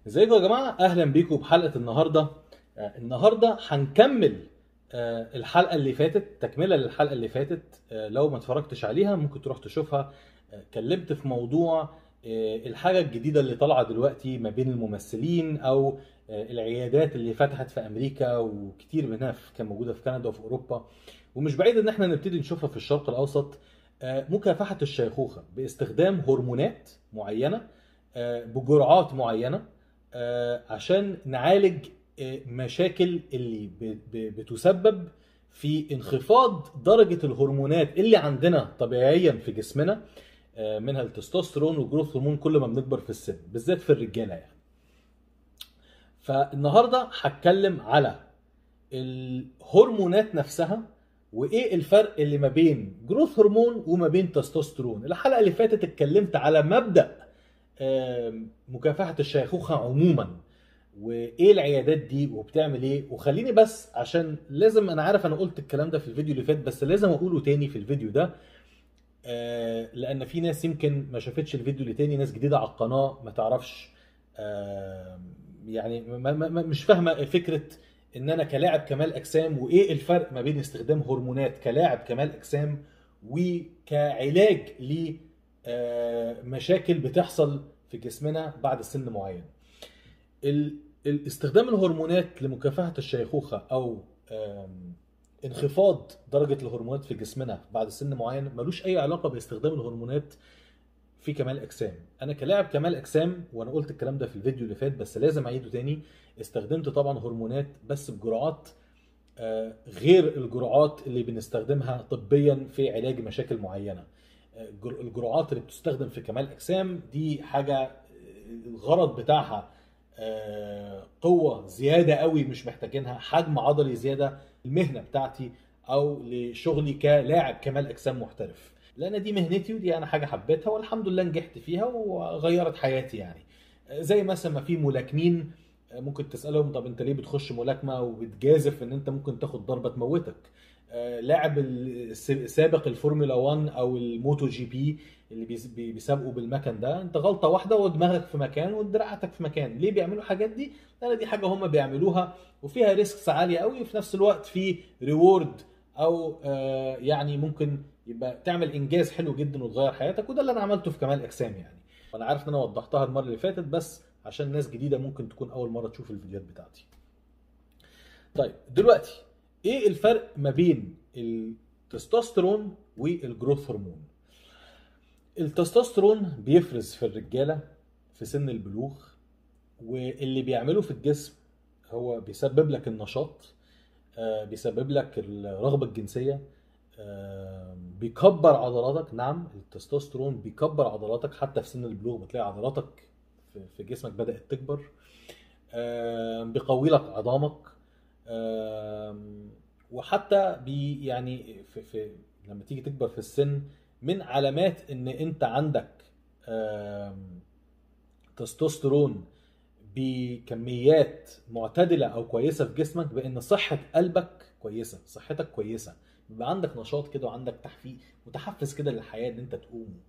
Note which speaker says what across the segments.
Speaker 1: ازيكم يا جماعه اهلا بيكم بحلقه النهارده آه، النهارده هنكمل آه، الحلقه اللي فاتت تكمله للحلقه اللي فاتت آه، لو ما اتفرجتش عليها ممكن تروح تشوفها آه، اتكلمت في موضوع آه، الحاجه الجديده اللي طالعه دلوقتي ما بين الممثلين او آه، العيادات اللي فتحت في امريكا وكتير منها في- كان موجوده في كندا وفي اوروبا ومش بعيد ان احنا نبتدي نشوفها في الشرق الاوسط آه، مكافحه الشيخوخه باستخدام هرمونات معينه آه، بجرعات معينه آه، عشان نعالج آه، مشاكل اللي ب- ب- بتسبب في انخفاض درجة الهرمونات اللي عندنا طبيعيا في جسمنا آه، منها التستوستيرون والجروث هرمون كل ما بنكبر في السن بالذات في الرجالة يعني فالنهاردة هتكلم على الهرمونات نفسها وايه الفرق اللي ما بين جروث هرمون وما بين تستوستيرون الحلقة اللي فاتت اتكلمت على مبدأ آم، مكافحة الشيخوخة عموما وايه العيادات دي وبتعمل ايه وخليني بس عشان لازم انا عارف انا قلت الكلام ده في الفيديو اللي فات بس لازم اقوله تاني في الفيديو ده آه، لان في ناس يمكن ما شافتش الفيديو اللي تاني ناس جديدة على القناة ما تعرفش آم، يعني ما ما ما- مش فاهمة فكرة ان انا كلاعب كمال اجسام وايه الفرق ما بين استخدام هرمونات كلاعب كمال اجسام وكعلاج لمشاكل بتحصل في جسمنا بعد سن معين ال- ال- استخدام الهرمونات لمكافحة الشيخوخة أو آم، انخفاض درجة الهرمونات في جسمنا بعد سن معين ملوش أي علاقة باستخدام الهرمونات في كمال أجسام أنا كلاعب كمال أجسام وأنا قلت الكلام ده في الفيديو اللي فات بس لازم أعيده تاني استخدمت طبعا هرمونات بس بجرعات آه، غير الجرعات اللي بنستخدمها طبيا في علاج مشاكل معينة آه، الجر- الجرعات اللي بتستخدم في كمال أجسام دي حاجة آه، الغرض بتاعها آه، قوة زيادة قوي مش محتاجينها حجم عضلي زيادة المهنة بتاعتي أو لشغلي كلاعب كمال أجسام محترف لأن دي مهنتي ودي أنا حاجة حبيتها والحمد لله نجحت فيها وغيرت حياتي يعني آه، زي مثلا ما في ملاكمين آه، ممكن تسألهم طب أنت ليه بتخش ملاكمة وبتجازف إن أنت ممكن تاخد ضربة تموتك آه، لاعب الس- سابق الفورمولا 1 او الموتو جي بي اللي بيس- بي- بيسابقوا بالمكن ده انت غلطه واحده ودماغك في مكان ودراعتك في مكان ليه بيعملوا الحاجات دي لان دي حاجه هم بيعملوها وفيها ريسكس عاليه قوي وفي نفس الوقت في ريورد او آه، يعني ممكن يبقى تعمل انجاز حلو جدا وتغير حياتك وده اللي انا عملته في كمال اجسام يعني وانا عارف ان انا وضحتها المره اللي فاتت بس عشان ناس جديده ممكن تكون اول مره تشوف الفيديوهات بتاعتي طيب دلوقتي ايه الفرق ما بين التستوستيرون والجروث هرمون التستوستيرون بيفرز في الرجاله في سن البلوغ واللي بيعمله في الجسم هو بيسبب لك النشاط آه، بيسبب لك الرغبه الجنسيه آه، بيكبر عضلاتك نعم التستوستيرون بيكبر عضلاتك حتى في سن البلوغ بتلاقي عضلاتك في- في جسمك بدأت تكبر آه، بيقوي لك عظامك آم، وحتى بي يعني في, في لما تيجي تكبر في السن من علامات ان انت عندك آم، تستوستيرون بكميات معتدله او كويسه في جسمك بان صحه قلبك كويسه صحتك كويسه بيبقى عندك نشاط كده وعندك تحفيز متحفز كده للحياه ان انت تقوم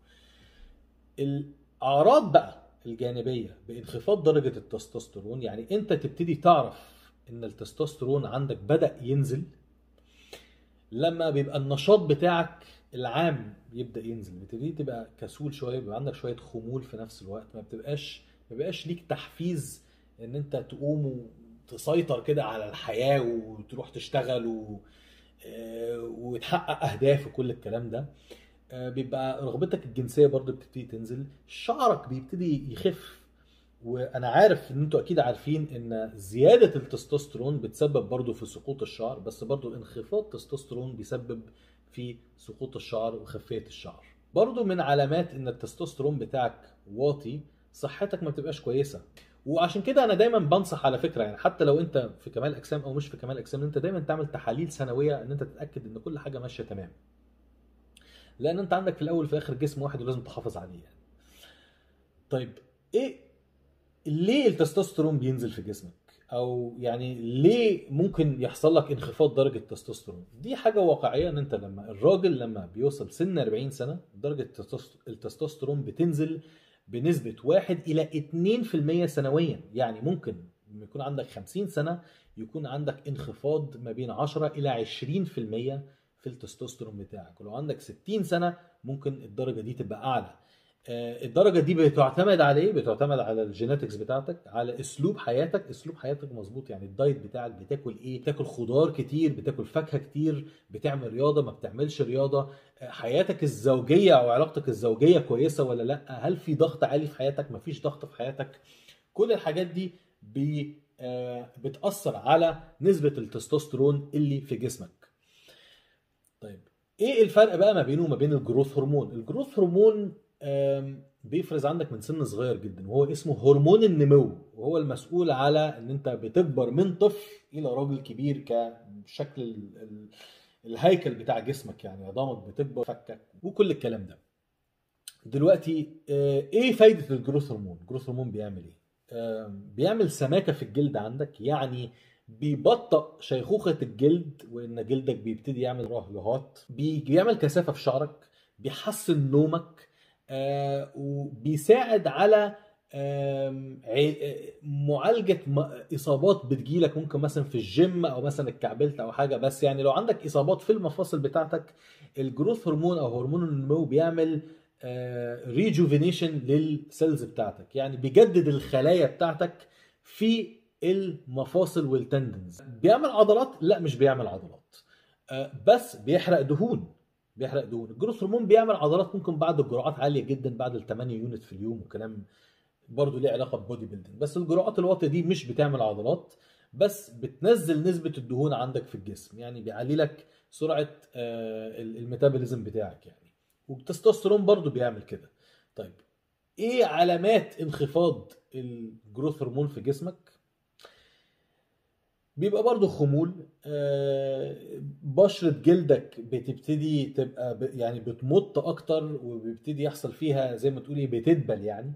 Speaker 1: الاعراض بقى الجانبيه بانخفاض درجه التستوستيرون يعني انت تبتدي تعرف ان التستوستيرون عندك بدا ينزل لما بيبقى النشاط بتاعك العام يبدا ينزل بتبتدي تبقى كسول شويه بيبقى عندك شويه خمول في نفس الوقت ما بتبقاش ما بيبقاش ليك تحفيز ان انت تقوم وتسيطر كده على الحياه وتروح تشتغل و... آه، وتحقق اهداف وكل الكلام ده آه، بيبقى رغبتك الجنسيه برضو بتبتدي تنزل شعرك بيبتدي يخف وانا عارف ان انتوا اكيد عارفين ان زياده التستوستيرون بتسبب برضو في سقوط الشعر بس برضو انخفاض التستوستيرون بيسبب في سقوط الشعر وخفيه الشعر برضو من علامات ان التستوستيرون بتاعك واطي صحتك ما بتبقاش كويسه وعشان كده انا دايما بنصح على فكره يعني حتى لو انت في كمال اجسام او مش في كمال اجسام انت دايما تعمل تحاليل سنويه ان انت تتاكد ان كل حاجه ماشيه تمام لان انت عندك في الاول وفي الاخر جسم واحد ولازم تحافظ عليه يعني. طيب ايه ليه التستوستيرون بينزل في جسمك او يعني ليه ممكن يحصل لك انخفاض درجه التستوستيرون دي حاجه واقعيه ان انت لما الراجل لما بيوصل سن 40 سنه درجه التستوست- التستوستيرون بتنزل بنسبه 1 الى 2% سنويا يعني ممكن لما يكون عندك 50 سنه يكون عندك انخفاض ما بين 10 الى 20% في التستوستيرون بتاعك ولو عندك 60 سنه ممكن الدرجه دي تبقى اعلى آه، الدرجه دي بتعتمد على ايه بتعتمد على الجينetics بتاعتك على اسلوب حياتك اسلوب حياتك مظبوط يعني الدايت بتاعك بتاكل ايه بتاكل خضار كتير بتاكل فاكهه كتير بتعمل رياضه ما بتعملش رياضه آه، حياتك الزوجيه او علاقتك الزوجيه كويسه ولا لا هل في ضغط عالي في حياتك ما فيش ضغط في حياتك كل الحاجات دي بي آه، بتاثر على نسبه التستوستيرون اللي في جسمك طيب ايه الفرق بقى ما بينه وما بين الجروث هرمون الجروث هرمون آم، بيفرز عندك من سن صغير جدا وهو اسمه هرمون النمو وهو المسؤول على ان انت بتكبر من طفل الى راجل كبير كشكل ال- ال- الهيكل بتاع جسمك يعني عظامك بتكبر فكك وكل الكلام ده دلوقتي آه، ايه فايده الجروث هرمون الجروث هرمون بيعمل ايه آم، بيعمل سماكه في الجلد عندك يعني بيبطئ شيخوخه الجلد وان جلدك بيبتدي يعمل رهيهات بي- بيعمل كثافه في شعرك بيحسن نومك آه، وبيساعد على آم، عي- آه، معالجه م- اصابات بتجيلك ممكن مثلا في الجيم او مثلا اتكعبلت او حاجه بس يعني لو عندك اصابات في المفاصل بتاعتك الجروث هرمون او هرمون النمو بيعمل ريجوفينيشن للسيلز بتاعتك يعني بيجدد الخلايا بتاعتك في المفاصل والتندنز بيعمل عضلات لا مش بيعمل عضلات آه، بس بيحرق دهون بيحرق دهون الجروث هرمون بيعمل عضلات ممكن بعد الجرعات عاليه جدا بعد ال 8 يونت في اليوم وكلام برضه ليه علاقه ببودي بيلدينج بس الجرعات الواطيه دي مش بتعمل عضلات بس بتنزل نسبه الدهون عندك في الجسم يعني بيعلي لك سرعه آه، الميتابوليزم بتاعك يعني والتستوستيرون برضه بيعمل كده طيب ايه علامات انخفاض الجروث هرمون في جسمك بيبقى برضو خمول آه، بشرة جلدك بتبتدي تبقى ب- يعني بتمط اكتر وبيبتدي يحصل فيها زي ما تقولي بتدبل يعني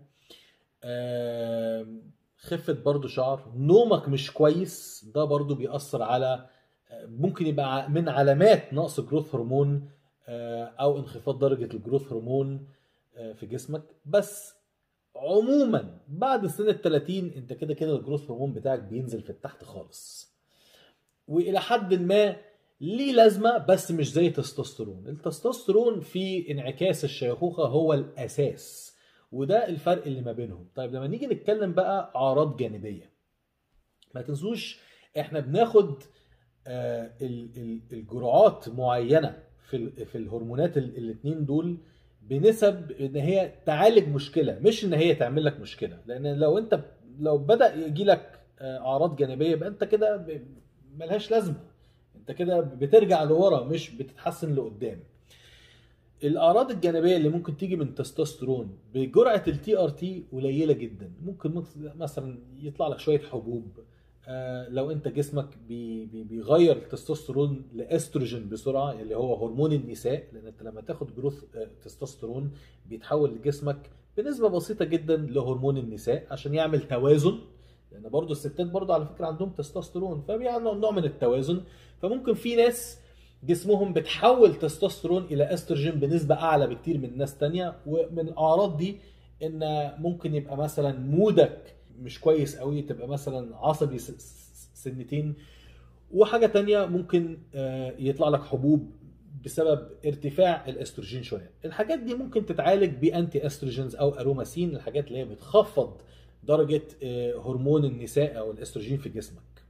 Speaker 1: آه، خفة برضو شعر نومك مش كويس ده برضو بيأثر على آه، ممكن يبقى ع- من علامات نقص جروث هرمون آه، او انخفاض درجة الجروث هرمون آه، في جسمك بس عموما بعد سن ال 30 انت كده كده الجروث هرمون بتاعك بينزل في التحت خالص والى حد ما ليه لازمه بس مش زي التستوستيرون التستوستيرون في انعكاس الشيخوخه هو الاساس وده الفرق اللي ما بينهم طيب لما نيجي نتكلم بقى اعراض جانبيه ما تنسوش احنا بناخد آه، ال- ال- الجرعات معينه في ال- في الهرمونات الاثنين دول بنسب ان هي تعالج مشكله مش ان هي تعمل لك مشكله لان لو انت لو بدا يجي لك آه، اعراض جانبيه يبقى انت كده ب- ملهاش لازمه انت كده بترجع لورا مش بتتحسن لقدام الاعراض الجانبيه اللي ممكن تيجي من التستوستيرون بجرعه التي ار تي قليله جدا ممكن مثلا يطلع لك شويه حبوب آه، لو انت جسمك بي بي بيغير التستوستيرون لاستروجين بسرعه اللي هو هرمون النساء لان انت لما تاخد جروث آه، تستوستيرون بيتحول لجسمك بنسبه بسيطه جدا لهرمون النساء عشان يعمل توازن لان برضو الستات برضو على فكره عندهم تستوستيرون فبيعمل نوع من التوازن فممكن في ناس جسمهم بتحول تستوستيرون الى استروجين بنسبه اعلى بكتير من ناس تانية ومن الاعراض دي ان ممكن يبقى مثلا مودك مش كويس قوي تبقى مثلا عصبي س- س- سنتين وحاجه تانية ممكن آه، يطلع لك حبوب بسبب ارتفاع الاستروجين شويه الحاجات دي ممكن تتعالج بانتي استروجينز او اروماسين الحاجات اللي هي بتخفض درجه آه، هرمون النساء او الاستروجين في جسمك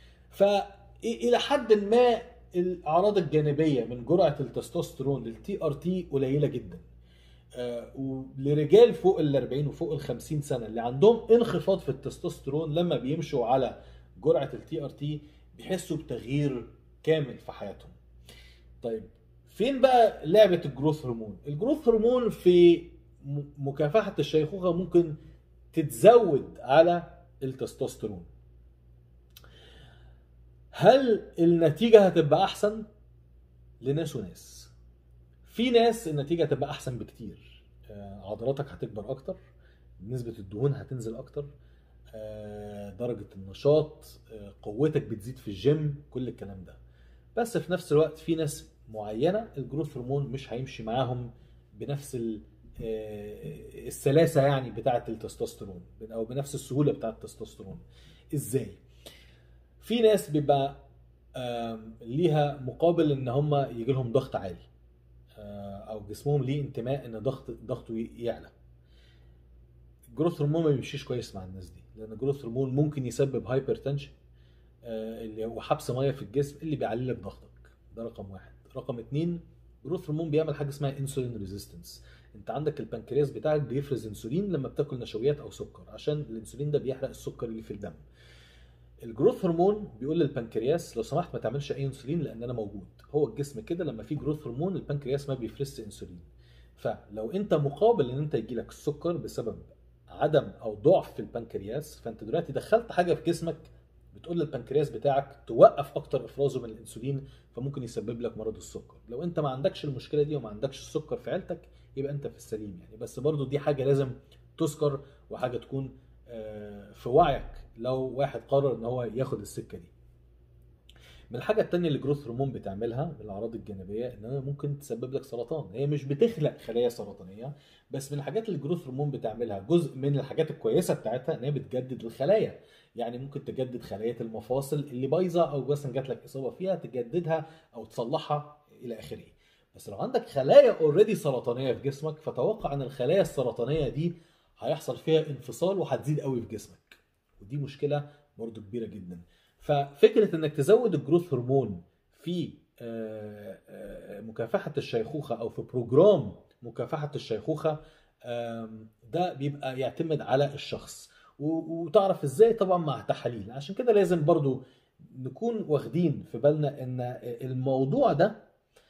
Speaker 1: فالى حد ما الاعراض الجانبيه من جرعه التستوستيرون للتي ار تي قليله جدا آه، ولرجال فوق ال 40 وفوق ال 50 سنه اللي عندهم انخفاض في التستوستيرون لما بيمشوا على جرعه التي ار تي بيحسوا بتغيير كامل في حياتهم. طيب فين بقى لعبه الجروث هرمون؟ الجروث هرمون في م- مكافحه الشيخوخه ممكن تتزود على التستوستيرون. هل النتيجه هتبقى احسن؟ لناس وناس. في ناس النتيجه هتبقى احسن بكتير آه، عضلاتك هتكبر اكتر نسبه الدهون هتنزل اكتر آه، درجه النشاط آه، قوتك بتزيد في الجيم كل الكلام ده بس في نفس الوقت في ناس معينه الجروث هرمون مش هيمشي معاهم بنفس ال- آه، السلاسه يعني بتاعه التستوستيرون او بنفس السهوله بتاعه التستوستيرون ازاي في ناس بيبقى آم، ليها مقابل ان هم يجي لهم ضغط عالي آه، او جسمهم ليه انتماء ان ضغط ضغطه يعلى الجروث هرمون ما بيمشيش كويس مع الناس دي لان الجروث هرمون ممكن يسبب هايبر تنشن اللي هو حبس ميه في الجسم اللي بيعلي لك ضغطك ده رقم واحد رقم اتنين جروث هرمون بيعمل حاجه اسمها انسولين ريزيستنس انت عندك البنكرياس بتاعك بيفرز انسولين لما بتاكل نشويات او سكر عشان الانسولين ده بيحرق السكر اللي في الدم الجروث هرمون بيقول للبنكرياس لو سمحت ما تعملش اي انسولين لان انا موجود هو الجسم كده لما في جروث هرمون البنكرياس ما بيفرزش انسولين فلو انت مقابل ان انت يجيلك السكر بسبب عدم او ضعف في البنكرياس فانت دلوقتي دخلت حاجه في جسمك بتقول للبنكرياس بتاعك توقف اكتر افرازه من الانسولين فممكن يسبب لك مرض السكر لو انت ما عندكش المشكله دي وما عندكش السكر في عيلتك يبقى انت في السليم يعني بس برضو دي حاجه لازم تذكر وحاجه تكون آه، في وعيك لو واحد قرر ان هو ياخد السكه دي من الحاجه التانية اللي جروث هرمون بتعملها من الاعراض الجانبيه انها ممكن تسبب لك سرطان هي مش بتخلق خلايا سرطانيه بس من الحاجات اللي الجروث هرمون بتعملها جزء من الحاجات الكويسه بتاعتها ان هي بتجدد الخلايا يعني ممكن تجدد خلايا المفاصل اللي بايظه او مثلا جات لك اصابه فيها تجددها او تصلحها الى اخره بس لو عندك خلايا اوريدي سرطانيه في جسمك فتوقع ان الخلايا السرطانيه دي هيحصل فيها انفصال وهتزيد قوي في جسمك ودي مشكله برضو كبيره جدا ففكره انك تزود الجروث هرمون في آه، آه، مكافحه الشيخوخه او في بروجرام مكافحه الشيخوخه آم، ده بيبقى يعتمد على الشخص و- وتعرف ازاي طبعا مع تحاليل عشان كده لازم برضو نكون واخدين في بالنا ان الموضوع ده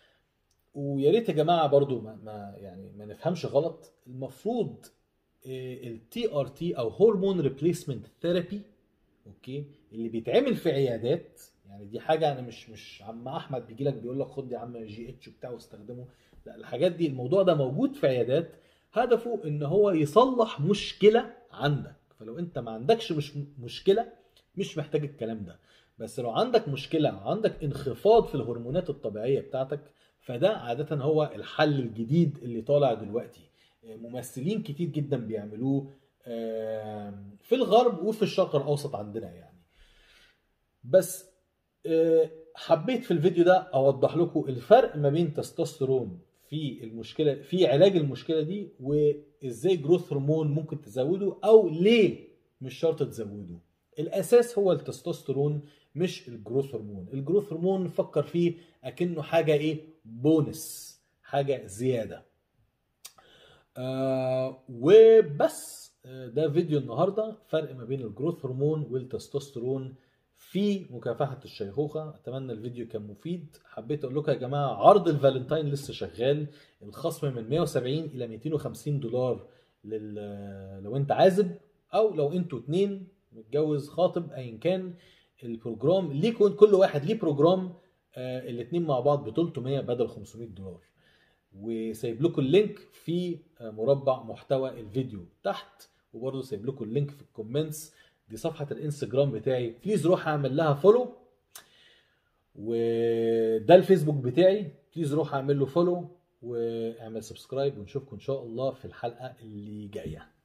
Speaker 1: ويا ريت يا جماعه برضو ما, ما يعني ما نفهمش غلط المفروض التي ار تي او هرمون ريبليسمنت ثيرابي اوكي اللي بيتعمل في عيادات يعني دي حاجه انا مش مش عم احمد بيجي لك بيقول لك خد يا عم جي اتش وبتاع واستخدمه لا الحاجات دي الموضوع ده موجود في عيادات هدفه ان هو يصلح مشكله عندك فلو انت ما عندكش مش مشكله مش محتاج الكلام ده بس لو عندك مشكله عندك انخفاض في الهرمونات الطبيعيه بتاعتك فده عاده هو الحل الجديد اللي طالع دلوقتي ممثلين كتير جدا بيعملوه آم، في الغرب وفي الشرق الاوسط عندنا يعني بس آه، حبيت في الفيديو ده اوضح لكم الفرق ما بين تستوستيرون في المشكله في علاج المشكله دي وازاي جروث هرمون ممكن تزوده او ليه مش شرط تزوده الاساس هو التستوستيرون مش الجروث هرمون الجروث هرمون فكر فيه اكنه حاجه ايه بونس حاجه زياده آه وبس آه، ده فيديو النهارده فرق ما بين الجروث هرمون والتستوستيرون في مكافحه الشيخوخه اتمنى الفيديو كان مفيد حبيت اقول لكم يا جماعه عرض الفالنتاين لسه شغال الخصم من 170 الى 250 دولار لل... لو انت عازب او لو انتوا اتنين متجوز خاطب ايا كان البروجرام ليكوا كل واحد ليه بروجرام آه الاتنين مع بعض ب 300 بدل 500 دولار وسايب لكم اللينك في مربع محتوى الفيديو تحت وبرضه سايب لكم اللينك في الكومنتس دي صفحة الانستجرام بتاعي بليز روح اعمل لها فولو وده الفيسبوك بتاعي بليز روح اعمل له فولو واعمل سبسكرايب ونشوفكم ان شاء الله في الحلقة اللي جاية